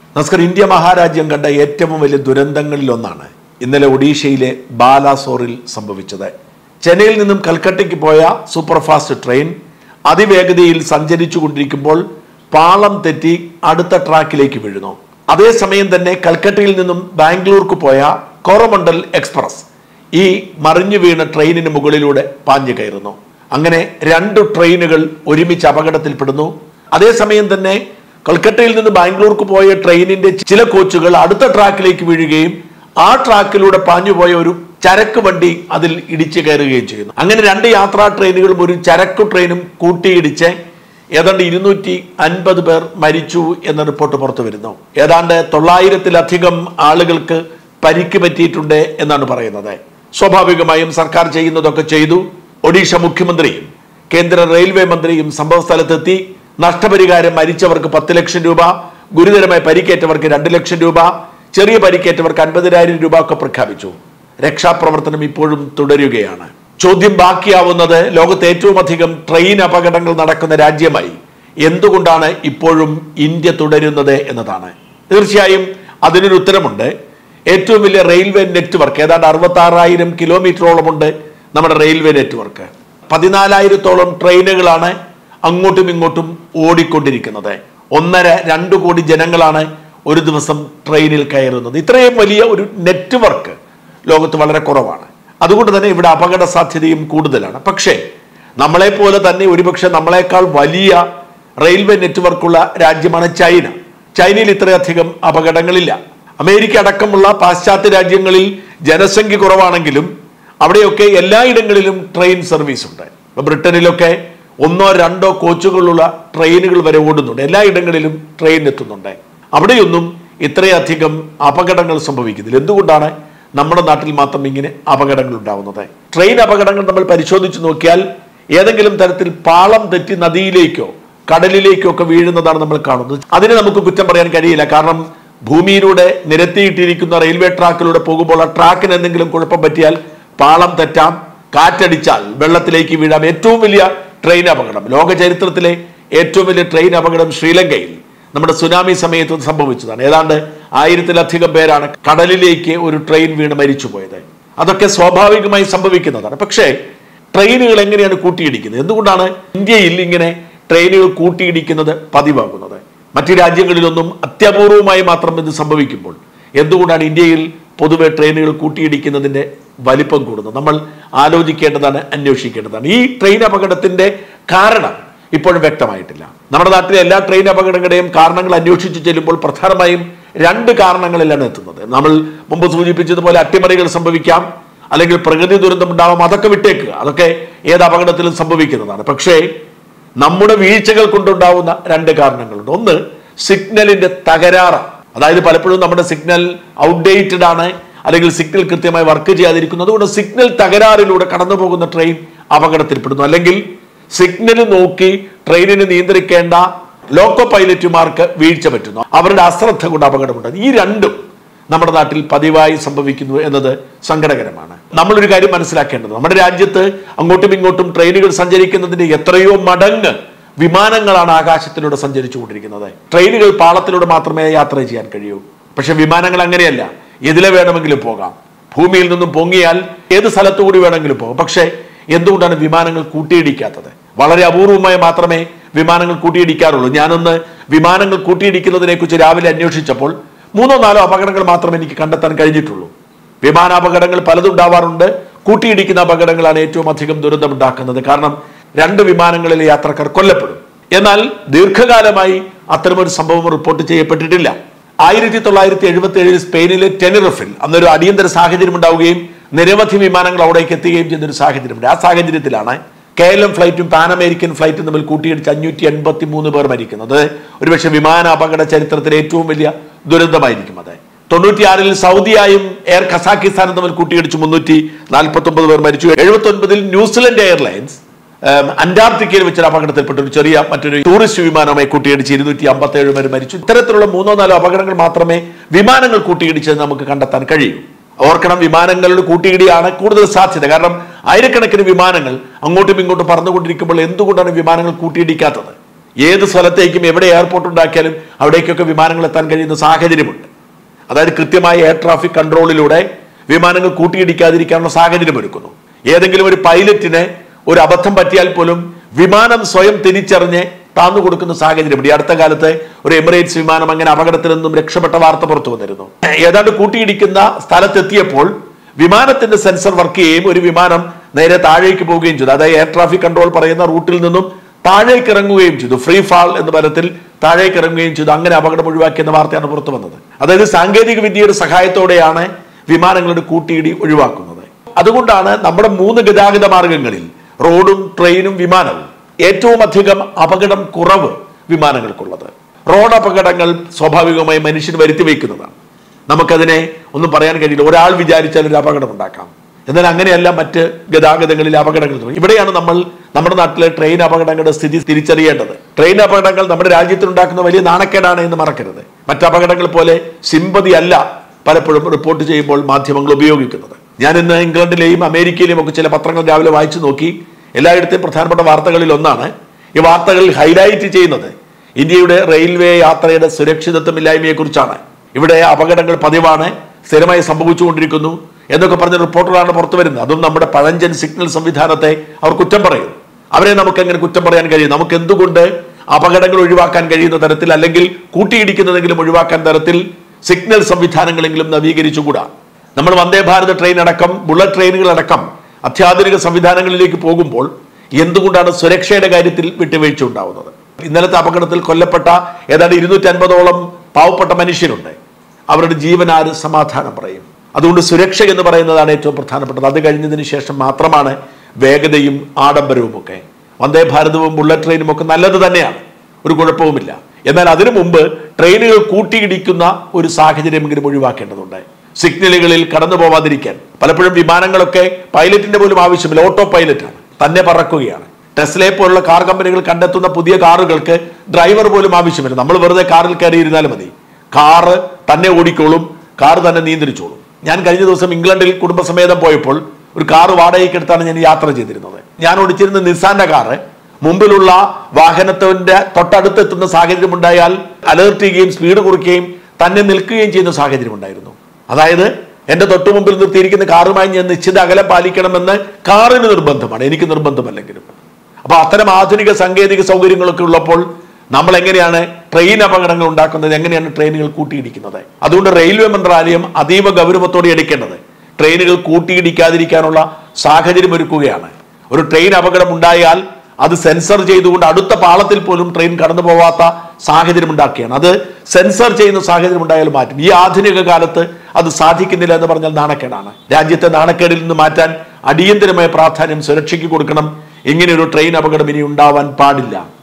നമസ്കാരം ഇന്ത്യ മഹാരാജ്യം കണ്ട ഏറ്റവും വലിയ ദുരന്തങ്ങളിൽ ഒന്നാണ് ഇന്നലെ ഒഡീഷയിലെ ബാലാസോറിൽ സംഭവിച്ചത് ചെന്നൈയിൽ നിന്നും കൽക്കട്ടയ്ക്ക് പോയ സൂപ്പർഫാസ്റ്റ് ട്രെയിൻ അതിവേഗതയിൽ സഞ്ചരിച്ചു കൊണ്ടിരിക്കുമ്പോൾ പാളം തെറ്റി അടുത്ത ട്രാക്കിലേക്ക് വീഴുന്നു അതേസമയം തന്നെ കൽക്കട്ടയിൽ നിന്നും ബാംഗ്ലൂർക്ക് പോയ കോറമണ്ടൽ എക്സ്പ്രസ് ഈ മറിഞ്ഞു വീണ ട്രെയിനിന് മുകളിലൂടെ പാഞ്ഞു കയറുന്നു അങ്ങനെ രണ്ട് ട്രെയിനുകൾ ഒരുമിച്ച് അപകടത്തിൽപ്പെടുന്നു അതേസമയം തന്നെ കൽക്കട്ടയിൽ നിന്ന് ബാംഗ്ലൂർക്ക് പോയ ട്രെയിനിന്റെ ചില കോച്ചുകൾ അടുത്ത ട്രാക്കിലേക്ക് വീഴുകയും ആ ട്രാക്കിലൂടെ പാഞ്ഞുപോയ ഒരു ചരക്ക് വണ്ടി അതിൽ ഇടിച്ചു കയറുകയും ചെയ്യുന്നു അങ്ങനെ രണ്ട് യാത്രാ ട്രെയിനുകളും ഒരു ചരക്ക് ട്രെയിനും കൂട്ടിയിടിച്ച് ഏതാണ്ട് ഇരുന്നൂറ്റി അൻപത് പേർ മരിച്ചു എന്ന റിപ്പോർട്ട് പുറത്തു വരുന്നു ഏതാണ്ട് തൊള്ളായിരത്തിലധികം ആളുകൾക്ക് പരിക്ക് പറ്റിയിട്ടുണ്ട് എന്നാണ് പറയുന്നത് സ്വാഭാവികമായും സർക്കാർ ചെയ്യുന്നതൊക്കെ ചെയ്തു ഒഡീഷ മുഖ്യമന്ത്രിയും കേന്ദ്ര റെയിൽവേ മന്ത്രിയും സംഭവ സ്ഥലത്തെത്തി നഷ്ടപരിഹാരം മരിച്ചവർക്ക് പത്ത് ലക്ഷം രൂപ ഗുരുതരമായി പരിക്കേറ്റവർക്ക് രണ്ട് ലക്ഷം രൂപ ചെറിയ പരിക്കേറ്റവർക്ക് അൻപതിനായിരം രൂപ ഒക്കെ പ്രഖ്യാപിച്ചു രക്ഷാപ്രവർത്തനം ഇപ്പോഴും തുടരുകയാണ് ചോദ്യം ബാക്കിയാവുന്നത് ലോകത്ത് ഏറ്റവും അധികം ട്രെയിൻ അപകടങ്ങൾ നടക്കുന്ന രാജ്യമായി എന്തുകൊണ്ടാണ് ഇപ്പോഴും ഇന്ത്യ തുടരുന്നത് എന്നതാണ് തീർച്ചയായും അതിനൊരു ഉത്തരമുണ്ട് ഏറ്റവും വലിയ റെയിൽവേ നെറ്റ്വർക്ക് ഏതാണ്ട് അറുപത്തി ആറായിരം കിലോമീറ്ററോളമുണ്ട് നമ്മുടെ റെയിൽവേ നെറ്റ്വർക്ക് പതിനാലായിരത്തോളം ട്രെയിനുകളാണ് അങ്ങോട്ടും ഇങ്ങോട്ടും ഓടിക്കൊണ്ടിരിക്കുന്നത് ഒന്നര രണ്ട് കോടി ജനങ്ങളാണ് ഒരു ദിവസം ട്രെയിനിൽ കയറുന്നത് ഇത്രയും വലിയ ഒരു നെറ്റ്വർക്ക് ലോകത്ത് വളരെ കുറവാണ് അതുകൊണ്ട് തന്നെ ഇവിടെ അപകട സാധ്യതയും കൂടുതലാണ് പക്ഷേ നമ്മളെ പോലെ തന്നെ ഒരുപക്ഷെ നമ്മളെക്കാൾ വലിയ റെയിൽവേ നെറ്റ്വർക്കുള്ള രാജ്യമാണ് ചൈന ചൈനയിൽ ഇത്രയധികം അപകടങ്ങളില്ല അമേരിക്ക അടക്കമുള്ള പാശ്ചാത്യ രാജ്യങ്ങളിൽ ജനസംഖ്യ കുറവാണെങ്കിലും അവിടെയൊക്കെ എല്ലായിടങ്ങളിലും ട്രെയിൻ സർവീസ് ഉണ്ട് ഇപ്പൊ ബ്രിട്ടനിലൊക്കെ ഒന്നോ രണ്ടോ കോച്ചുകളുള്ള ട്രെയിനുകൾ വരെ ഓടുന്നുണ്ട് എല്ലായിടങ്ങളിലും ട്രെയിൻ എത്തുന്നുണ്ട് അവിടെയൊന്നും ഇത്രയധികം അപകടങ്ങൾ സംഭവിക്കുന്നില്ല എന്തുകൊണ്ടാണ് നമ്മുടെ നാട്ടിൽ മാത്രം ഇങ്ങനെ അപകടങ്ങൾ ഉണ്ടാവുന്നത് ട്രെയിൻ അപകടങ്ങൾ നമ്മൾ പരിശോധിച്ച് നോക്കിയാൽ ഏതെങ്കിലും തരത്തിൽ പാളം തെറ്റി നദിയിലേക്കോ കടലിലേക്കോ ഒക്കെ വീഴുന്നതാണ് നമ്മൾ കാണുന്നത് അതിനെ നമുക്ക് കുറ്റം പറയാൻ കഴിയില്ല കാരണം ഭൂമിയിലൂടെ നിരത്തിയിട്ടിരിക്കുന്ന റെയിൽവേ ട്രാക്കിലൂടെ പോകുമ്പോൾ ആ ട്രാക്കിന് എന്തെങ്കിലും കുഴപ്പം പറ്റിയാൽ പാളം തെറ്റാം കാറ്റടിച്ചാൽ വെള്ളത്തിലേക്ക് വീഴാം ഏറ്റവും വലിയ ട്രെയിൻ അപകടം ലോക ചരിത്രത്തിലെ ഏറ്റവും വലിയ ട്രെയിൻ അപകടം ശ്രീലങ്കയിൽ നമ്മുടെ സുനാമി സമയത്ത് സംഭവിച്ചതാണ് ഏതാണ്ട് ആയിരത്തിലധികം പേരാണ് കടലിലേക്ക് ഒരു ട്രെയിൻ വീണ് മരിച്ചുപോയത് അതൊക്കെ സ്വാഭാവികമായി സംഭവിക്കുന്നതാണ് പക്ഷേ ട്രെയിനുകൾ എങ്ങനെയാണ് കൂട്ടിയിടിക്കുന്നത് എന്തുകൊണ്ടാണ് ഇന്ത്യയിൽ ഇങ്ങനെ ട്രെയിനുകൾ കൂട്ടിയിടിക്കുന്നത് പതിവാകുന്നത് മറ്റു രാജ്യങ്ങളിലൊന്നും അത്യപൂർവമായി മാത്രം ഇത് സംഭവിക്കുമ്പോൾ എന്തുകൊണ്ടാണ് ഇന്ത്യയിൽ പൊതുവെ ട്രെയിനുകൾ കൂട്ടിയിടിക്കുന്നതിന്റെ വലിപ്പം കൂടുന്നത് നമ്മൾ ആലോചിക്കേണ്ടതാണ് അന്വേഷിക്കേണ്ടതാണ് ഈ ട്രെയിൻ അപകടത്തിന്റെ കാരണം ഇപ്പോഴും വ്യക്തമായിട്ടില്ല നമ്മുടെ നാട്ടിലെ എല്ലാ ട്രെയിൻ അപകടങ്ങളുടെയും കാരണങ്ങൾ അന്വേഷിച്ച് ചെല്ലുമ്പോൾ പ്രധാനമായും രണ്ട് കാരണങ്ങളിലാണ് എത്തുന്നത് നമ്മൾ മുമ്പ് സൂചിപ്പിച്ചതുപോലെ അട്ടിമറികൾ സംഭവിക്കാം അല്ലെങ്കിൽ പ്രകൃതി ദുരന്തം ഉണ്ടാവാം അതൊക്കെ വിട്ടേക്കുക അതൊക്കെ ഏത് അപകടത്തിലും സംഭവിക്കുന്നതാണ് പക്ഷേ നമ്മുടെ വീഴ്ചകൾ കൊണ്ടുണ്ടാവുന്ന രണ്ട് കാരണങ്ങളുണ്ട് ഒന്ന് സിഗ്നലിന്റെ തകരാറ് അതായത് പലപ്പോഴും നമ്മുടെ സിഗ്നൽ ഔട്ട്ഡേറ്റഡ് ആണ് അല്ലെങ്കിൽ സിഗ്നൽ കൃത്യമായി വർക്ക് ചെയ്യാതിരിക്കുന്നു അതുകൊണ്ട് സിഗ്നൽ തകരാറിലൂടെ കടന്നു പോകുന്ന ട്രെയിൻ അപകടത്തിൽപ്പെടുന്നു അല്ലെങ്കിൽ സിഗ്നൽ നോക്കി ട്രെയിനിനെ നിയന്ത്രിക്കേണ്ട ലോക്കോ പൈലറ്റുമാർക്ക് വീഴ്ച പറ്റുന്നു അവരുടെ അശ്രദ്ധ കൊണ്ട് അപകടമുണ്ട് ഈ രണ്ടും നമ്മുടെ നാട്ടിൽ പതിവായി സംഭവിക്കുന്നു എന്നത് സങ്കടകരമാണ് നമ്മളൊരു കാര്യം മനസ്സിലാക്കേണ്ടത് നമ്മുടെ രാജ്യത്ത് അങ്ങോട്ടും ഇങ്ങോട്ടും ട്രെയിനുകൾ സഞ്ചരിക്കുന്നതിന്റെ എത്രയോ മടങ്ങ് വിമാനങ്ങളാണ് ആകാശത്തിലൂടെ സഞ്ചരിച്ചുകൊണ്ടിരിക്കുന്നത് ട്രെയിനുകൾ പാളത്തിലൂടെ മാത്രമേ യാത്ര ചെയ്യാൻ കഴിയൂ പക്ഷെ വിമാനങ്ങൾ അങ്ങനെയല്ല എതിലെ വേണമെങ്കിലും പോകാം ഭൂമിയിൽ നിന്നും പൊങ്ങിയാൽ ഏത് സ്ഥലത്തു കൂടി വേണമെങ്കിലും പോകാം പക്ഷേ എന്തുകൊണ്ടാണ് വിമാനങ്ങൾ കൂട്ടിയിടിക്കാത്തത് വളരെ അപൂർവമായി മാത്രമേ വിമാനങ്ങൾ കൂട്ടിയിടിക്കാറുള്ളൂ ഞാനൊന്ന് വിമാനങ്ങൾ കൂട്ടിയിടിക്കുന്നതിനെ കുറിച്ച് രാവിലെ അന്വേഷിച്ചപ്പോൾ മൂന്നോ നാലോ അപകടങ്ങൾ മാത്രമേ എനിക്ക് കണ്ടെത്താൻ കഴിഞ്ഞിട്ടുള്ളൂ വിമാനാപകടങ്ങൾ പലതും ഉണ്ടാവാറുണ്ട് കൂട്ടിയിടിക്കുന്ന അപകടങ്ങളാണ് ഏറ്റവും അധികം ദുരന്തമുണ്ടാക്കുന്നത് കാരണം രണ്ട് വിമാനങ്ങളിലെ യാത്രക്കാർ കൊല്ലപ്പെടും എന്നാൽ ദീർഘകാലമായി അത്തരമൊരു സംഭവം റിപ്പോർട്ട് ചെയ്യപ്പെട്ടിട്ടില്ല ആയിരത്തി തൊള്ളായിരത്തി എഴുപത്തി ഏഴിൽ സ്പെയിനിലെ ടെനിറഫിൽ അന്നൊരു അടിയന്തര സാഹചര്യം ഉണ്ടാവുകയും നിരവധി വിമാനങ്ങൾ അവിടേക്ക് എത്തുകയും ചെയ്യുന്ന ഒരു സാഹചര്യമുണ്ട് ആ സാഹചര്യത്തിലാണ് കെ എൽ എം ഫ്ലൈറ്റും പാൻ അമേരിക്കൻ ഫ്ലൈറ്റും തമ്മിൽ കൂട്ടിയിടിച്ച് അഞ്ഞൂറ്റി എൺപത്തി മൂന്ന് പേർ മരിക്കുന്നത് ഒരുപക്ഷെ വിമാന അപകട ചരിത്രത്തിലെ ഏറ്റവും വലിയ ദുരന്തമായിരിക്കും അത് തൊണ്ണൂറ്റിയാറിൽ സൗദിയായും എയർ ഖസാക്കിസ്ഥാനും തമ്മിൽ കൂട്ടിയിടിച്ച് മുന്നൂറ്റി നാൽപ്പത്തി ഒമ്പത് പേർ മരിച്ചു എഴുപത്തി ഒൻപതിൽ ന്യൂസിലൻഡ് എയർലൈൻസ് ഏം, അന്റാർട്ടിക്കയിൽ വെച്ചൊരു അപകടത്തിൽപ്പെട്ട ഒരു ചെറിയ മറ്റൊരു ടൂറിസ്റ്റ് വിമാനവുമായി കൂട്ടിയിടിച്ച് ഇരുന്നൂറ്റി അമ്പത്തി ഏഴ് പേര് മരിച്ചു ഇത്തരത്തിലുള്ള മൂന്നോ നാലോ അപകടങ്ങൾ മാത്രമേ വിമാനങ്ങൾ കൂട്ടിയിടിച്ചത് നമുക്ക് കണ്ടെത്താൻ കഴിയൂ ഓർക്കണം വിമാനങ്ങളുടെ കൂട്ടിയിടിയാണ് കൂടുതൽ സാധ്യത കാരണം ആയിരക്കണക്കിന് വിമാനങ്ങൾ അങ്ങോട്ടും ഇങ്ങോട്ടും പറന്നുകൊണ്ടിരിക്കുമ്പോൾ എന്തുകൊണ്ടാണ് വിമാനങ്ങൾ കൂട്ടിയിടിക്കാത്തത് ഏത് സ്ഥലത്തേക്കും എവിടെ എയർപോർട്ട് ഉണ്ടാക്കിയാലും അവിടേക്കൊക്കെ വിമാനങ്ങൾ എത്താൻ കഴിയുന്ന സാഹചര്യമുണ്ട് അതായത് കൃത്യമായ എയർ ട്രാഫിക് കൺട്രോളിലൂടെ വിമാനങ്ങൾ കൂട്ടിയിടിക്കാതിരിക്കാനുള്ള സാഹചര്യം ഒരുക്കുന്നു ഏതെങ്കിലും ഒരു പൈലറ്റിന് ഒരു അബദ്ധം പറ്റിയാൽ പോലും വിമാനം സ്വയം തിരിച്ചറിഞ്ഞ് താന്നു കൊടുക്കുന്ന സാഹചര്യമുണ്ട് ഈ അടുത്ത കാലത്ത് ഒരു എമിറേറ്റ്സ് വിമാനം അങ്ങനെ അപകടത്തിൽ നിന്നും രക്ഷപ്പെട്ട വാർത്ത പുറത്തു വന്നിരുന്നു ഏതാണ്ട് കൂട്ടിയിടിക്കുന്ന സ്ഥലത്തെത്തിയപ്പോൾ വിമാനത്തിന്റെ സെൻസർ വർക്ക് ചെയ്യുകയും ഒരു വിമാനം നേരെ താഴേക്ക് പോവുകയും ചെയ്തു അതായത് എയർ ട്രാഫിക് കൺട്രോൾ പറയുന്ന റൂട്ടിൽ നിന്നും താഴേക്ക് ഇറങ്ങുകയും ചെയ്തു ഫ്രീ ഫാൾ എന്ന തരത്തിൽ താഴേക്ക് ഇറങ്ങുകയും ചെയ്തു അങ്ങനെ അപകടം ഒഴിവാക്കിയെന്ന വാർത്തയാണ് പുറത്തു വന്നത് അതായത് സാങ്കേതിക വിദ്യയുടെ സഹായത്തോടെയാണ് വിമാനങ്ങളുടെ കൂട്ടിയിടി ഒഴിവാക്കുന്നത് അതുകൊണ്ടാണ് നമ്മുടെ മൂന്ന് ഗതാഗത മാർഗങ്ങളിൽ റോഡും ട്രെയിനും വിമാനവും ഏറ്റവും അധികം അപകടം കുറവ് വിമാനങ്ങൾക്കുള്ളത് റോഡ് അപകടങ്ങൾ സ്വാഭാവികമായി മനുഷ്യൻ വരുത്തി വയ്ക്കുന്നതാണ് നമുക്കതിനെ ഒന്നും പറയാൻ കഴിയില്ല ഒരാൾ വിചാരിച്ചാൽ ഒരു അപകടം ഉണ്ടാക്കാം എന്നാൽ അങ്ങനെയല്ല മറ്റ് ഗതാഗതങ്ങളിൽ അപകടങ്ങൾ തുടങ്ങി. ഇവിടെയാണ് നമ്മൾ നമ്മുടെ നാട്ടിലെ ട്രെയിൻ അപകടങ്ങളുടെ സ്ഥിതി തിരിച്ചറിയേണ്ടത് ട്രെയിൻ അപകടങ്ങൾ നമ്മുടെ രാജ്യത്തിനുണ്ടാക്കുന്ന വലിയ നാണക്കേടാണ് എന്ന് മറക്കരുത് മറ്റ് അപകടങ്ങൾ പോലെ സിമ്പതി അല്ല പലപ്പോഴും റിപ്പോർട്ട് ചെയ്യുമ്പോൾ മാധ്യമങ്ങൾ ഉപയോഗിക്കുന്നത് ഞാൻ ഇന്ന് ഇംഗ്ലണ്ടിലെയും അമേരിക്കയിലെയും ഒക്കെ ചില പത്രങ്ങൾ രാവിലെ വായിച്ചു നോക്കി എല്ലായിടത്തെയും പ്രധാനപ്പെട്ട വാർത്തകളിൽ ഒന്നാണ് ഈ വാർത്തകളിൽ ഹൈലൈറ്റ് ചെയ്യുന്നത് ഇന്ത്യയുടെ റെയിൽവേ യാത്രയുടെ സുരക്ഷിതത്വമില്ലായ്മയെ കുറിച്ചാണ് ഇവിടെ അപകടങ്ങൾ പതിവാണ് സ്ഥിരമായി സംഭവിച്ചുകൊണ്ടിരിക്കുന്നു എന്നൊക്കെ പറഞ്ഞ റിപ്പോർട്ടുകളാണ് പുറത്തു വരുന്നത് അതും നമ്മുടെ പഴഞ്ചൻ സിഗ്നൽ സംവിധാനത്തെ അവർ കുറ്റം പറയും അവരെ നമുക്ക് എങ്ങനെ കുറ്റം പറയാൻ കഴിയും നമുക്ക് എന്തുകൊണ്ട് അപകടങ്ങൾ ഒഴിവാക്കാൻ കഴിയുന്ന തരത്തിൽ അല്ലെങ്കിൽ കൂട്ടിയിടിക്കുന്നതെങ്കിലും ഒഴിവാക്കാൻ തരത്തിൽ സിഗ്നൽ സംവിധാനങ്ങളെങ്കിലും നവീകരിച്ചുകൂടാ നമ്മൾ വന്ദേ ഭാരത് ട്രെയിൻ അടക്കം ബുള്ളറ്റ് ട്രെയിനുകൾ അടക്കം അത്യാധുനിക സംവിധാനങ്ങളിലേക്ക് പോകുമ്പോൾ എന്തുകൊണ്ടാണ് സുരക്ഷയുടെ കാര്യത്തിൽ വിട്ടുവീഴ്ച ഉണ്ടാവുന്നത് ഇന്നലത്തെ അപകടത്തിൽ കൊല്ലപ്പെട്ട ഏതാണ്ട് ഇരുന്നൂറ്റി അൻപതോളം പാവപ്പെട്ട മനുഷ്യരുണ്ട് അവരുടെ ജീവനാര് സമാധാനം പറയും അതുകൊണ്ട് സുരക്ഷ എന്ന് പറയുന്നതാണ് ഏറ്റവും പ്രധാനപ്പെട്ടത് അത് കഴിഞ്ഞതിന് ശേഷം മാത്രമാണ് വേഗതയും ആഡംബരവും ഒക്കെ വന്ദേ ഭാരതവും ബുള്ളറ്റ് ട്രെയിനും ഒക്കെ നല്ലത് തന്നെയാണ് ഒരു കുഴപ്പവുമില്ല എന്നാൽ അതിനു മുമ്പ് ട്രെയിനുകൾ കൂട്ടിയിടിക്കുന്ന ഒരു സാഹചര്യമെങ്കിലും ഒഴിവാക്കേണ്ടതുണ്ട് സിഗ്നലുകളിൽ കടന്നു പോവാതിരിക്കാൻ പലപ്പോഴും വിമാനങ്ങളൊക്കെ പൈലറ്റിന്റെ പോലും ആവശ്യമില്ല ഓട്ടോ പൈലറ്റാണ് തന്നെ പറക്കുകയാണ് ടെസ്ലയെ പോലുള്ള കാർ കമ്പനികൾ കണ്ടെത്തുന്ന പുതിയ കാറുകൾക്ക് ഡ്രൈവർ പോലും ആവശ്യമില്ല നമ്മൾ വെറുതെ കാറിൽ കയറി ഇരുന്നാലും മതി കാറ് തന്നെ ഓടിക്കോളും കാർ തന്നെ നിയന്ത്രിച്ചോളും ഞാൻ കഴിഞ്ഞ ദിവസം ഇംഗ്ലണ്ടിൽ കുടുംബസമേതം പോയപ്പോൾ ഒരു കാറ് വാടകയ്ക്ക് എടുത്താണ് ഞാൻ യാത്ര ചെയ്തിരുന്നത് ഞാൻ ഓടിച്ചിരുന്ന നിസാന്റെ കാറ് മുമ്പിലുള്ള വാഹനത്തിന്റെ തൊട്ടടുത്ത് എത്തുന്ന സാഹചര്യം ഉണ്ടായാൽ അലേർട്ട് ചെയ്യുകയും സ്പീഡ് കുറയ്ക്കുകയും തന്നെ നിൽക്കുകയും ചെയ്യുന്ന സാഹചര്യം ഉണ്ടായിരുന്നു അതായത് എന്റെ തൊട്ടു മുമ്പിൽ നിർത്തിയിരിക്കുന്ന കാറുമായി ഞാൻ നിശ്ചിത അകലം പാലിക്കണമെന്ന് കാറിന് നിർബന്ധമാണ് എനിക്ക് നിർബന്ധമല്ലെങ്കിലും അപ്പൊ അത്തരം ആധുനിക സാങ്കേതിക സൗകര്യങ്ങളൊക്കെ ഉള്ളപ്പോൾ നമ്മൾ എങ്ങനെയാണ് ട്രെയിൻ അപകടങ്ങൾ ഉണ്ടാക്കുന്നത് എങ്ങനെയാണ് ട്രെയിനുകൾ കൂട്ടിയിടിക്കുന്നത് അതുകൊണ്ട് റെയിൽവേ മന്ത്രാലയം അതീവ ഗൗരവത്തോടെ എടുക്കേണ്ടത് ട്രെയിനുകൾ കൂട്ടിയിടിക്കാതിരിക്കാനുള്ള സാഹചര്യം ഒരുക്കുകയാണ് ഒരു ട്രെയിൻ അപകടം ഉണ്ടായാൽ അത് സെൻസർ ചെയ്തുകൊണ്ട് അടുത്ത പാളത്തിൽ പോലും ട്രെയിൻ കടന്നു പോവാത്ത സാഹചര്യം ഉണ്ടാക്കുകയാണ് അത് സെൻസർ ചെയ്യുന്ന സാഹചര്യം ഉണ്ടായാൽ മാറ്റും ഈ ആധുനിക കാലത്ത് അത് സാധിക്കുന്നില്ല എന്ന് പറഞ്ഞാൽ നാണക്കേടാണ് രാജ്യത്തെ നാണക്കേടിൽ നിന്ന് മാറ്റാൻ അടിയന്തരമായ പ്രാധാന്യം സുരക്ഷയ്ക്ക് കൊടുക്കണം ഇങ്ങനെയൊരു ട്രെയിൻ അപകടം ഇനി ഉണ്ടാവാൻ പാടില്ല